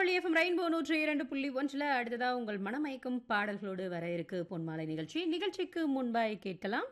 Tiruchirappalli FM rainbow நூற்றி இரண்டு புள்ளி ஒன்றில் அடுத்ததா உங்கள் மனமயக்கும் பாடல்களோடு வர இருக்கு பொன்மாலை நிகழ்ச்சி நிகழ்ச்சிக்கு முன்பாய் கேட்கலாம்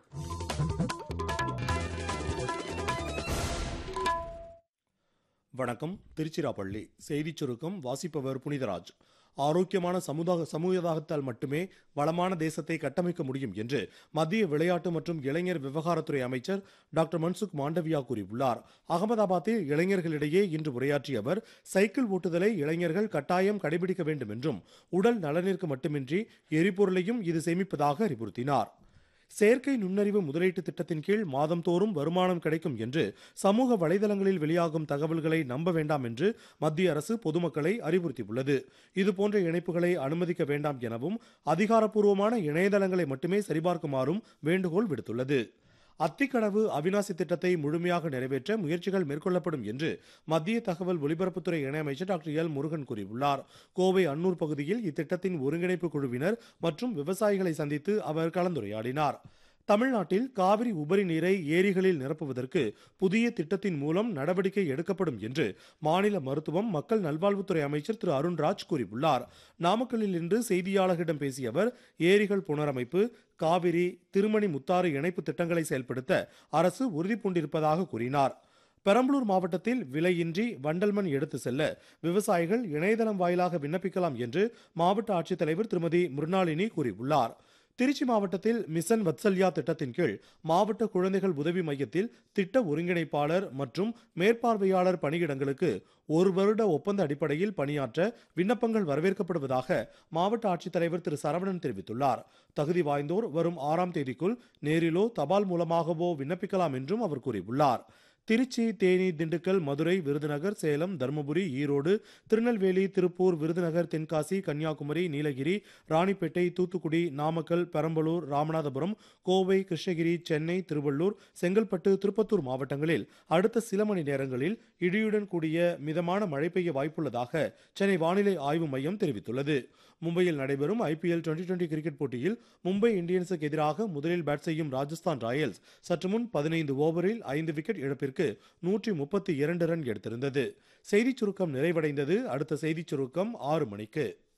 வணக்கம் திருச்சிராப்பள்ளி செய்திச் சுருக்கம் வாசிப்பவர் புனிதராஜ் ஆரோக்கியமான சமுதாய சமூகத்தால் மட்டுமே வளமான தேசத்தை கட்டமைக்க முடியும் என்று மத்திய விளையாட்டு மற்றும் இளைஞர் விவகாரத்துறை அமைச்சர் டாக்டர் மன்சுக் மாண்டவியா கூறியுள்ளார் அகமதாபாத்தில் இளைஞர்களிடையே இன்று உரையாற்றிய அவர் சைக்கிள் ஓட்டுதலை இளைஞர்கள் கட்டாயம் கடைபிடிக்க வேண்டும் என்றும் உடல் நலனிற்கு மட்டுமின்றி எரிபொருளையும் இது சேமிப்பதாக அறிவுறுத்தினார் செயற்கை நுண்ணறிவு முதலீட்டு திட்டத்தின் கீழ் மாதந்தோறும் வருமானம் கிடைக்கும் என்று சமூக வலைதளங்களில் வெளியாகும் தகவல்களை நம்ப வேண்டாம் என்று மத்திய அரசு பொதுமக்களை அறிவுறுத்தியுள்ளது இதுபோன்ற இணைப்புகளை அனுமதிக்க வேண்டாம் எனவும் அதிகாரப்பூர்வமான இணையதளங்களை மட்டுமே சரிபார்க்குமாறும் வேண்டுகோள் விடுத்துள்ளது அத்திக்கடவு அவினாசி திட்டத்தை முழுமையாக நிறைவேற்ற முயற்சிகள் மேற்கொள்ளப்படும் என்று மத்திய தகவல் ஒலிபரப்புத்துறை இணையமைச்சர் டாக்டர் எல் முருகன் கூறியுள்ளார் கோவை அன்னூர் பகுதியில் இத்திட்டத்தின் ஒருங்கிணைப்பு குழுவினர் மற்றும் விவசாயிகளை சந்தித்து அவர் கலந்துரையாடினார் தமிழ்நாட்டில் காவிரி உபரி நீரை ஏரிகளில் நிரப்புவதற்கு புதிய திட்டத்தின் மூலம் நடவடிக்கை எடுக்கப்படும் என்று மாநில மருத்துவம் மக்கள் நல்வாழ்வுத்துறை அமைச்சர் திரு அருண்ராஜ் கூறியுள்ளார் நாமக்கல்லில் இன்று செய்தியாளர்களிடம் பேசிய அவர் ஏரிகள் புனரமைப்பு காவிரி திருமணி முத்தாறு இணைப்பு திட்டங்களை செயல்படுத்த அரசு உறுதிபூண்டிருப்பதாக கூறினார் பெரம்பலூர் மாவட்டத்தில் விலையின்றி வண்டல்மண் எடுத்து செல்ல விவசாயிகள் இணையதளம் வாயிலாக விண்ணப்பிக்கலாம் என்று மாவட்ட ஆட்சித்தலைவர் திருமதி மிருணாளினி கூறியுள்ளார் திருச்சி மாவட்டத்தில் மிஷன் வத்சல்யா திட்டத்தின் கீழ் மாவட்ட குழந்தைகள் உதவி மையத்தில் திட்ட ஒருங்கிணைப்பாளர் மற்றும் மேற்பார்வையாளர் பணியிடங்களுக்கு ஒரு வருட ஒப்பந்த அடிப்படையில் பணியாற்ற விண்ணப்பங்கள் வரவேற்கப்படுவதாக மாவட்ட ஆட்சித்தலைவர் திரு சரவணன் தெரிவித்துள்ளார் தகுதி வாய்ந்தோர் வரும் ஆறாம் தேதிக்குள் நேரிலோ தபால் மூலமாகவோ விண்ணப்பிக்கலாம் என்றும் அவர் கூறியுள்ளார் திருச்சி தேனி திண்டுக்கல் மதுரை விருதுநகர் சேலம் தருமபுரி ஈரோடு திருநெல்வேலி திருப்பூர் விருதுநகர் தென்காசி கன்னியாகுமரி நீலகிரி ராணிப்பேட்டை தூத்துக்குடி நாமக்கல் பெரம்பலூர் ராமநாதபுரம் கோவை கிருஷ்ணகிரி சென்னை திருவள்ளூர் செங்கல்பட்டு திருப்பத்தூர் மாவட்டங்களில் அடுத்த சில மணி நேரங்களில் இடியுடன் கூடிய மிதமான மழை பெய்ய வாய்ப்புள்ளதாக சென்னை வானிலை ஆய்வு மையம் தெரிவித்துள்ளது மும்பையில் நடைபெறும் ஐபிஎல் டுவெண்டி டுவெண்டி கிரிக்கெட் போட்டியில் மும்பை இந்தியன்ஸுக்கு எதிராக முதலில் பேட் செய்யும் ராஜஸ்தான் ராயல்ஸ் சற்று முன் பதினைந்து ஓவரில் ஐந்து விக்கெட் இழப்பிற்கு நூற்றி முப்பத்தி இரண்டு ரன் எடுத்திருந்தது செய்திச் சுருக்கம் நிறைவடைந்தது அடுத்த செய்திச் சுருக்கம் ஆறு மணிக்கு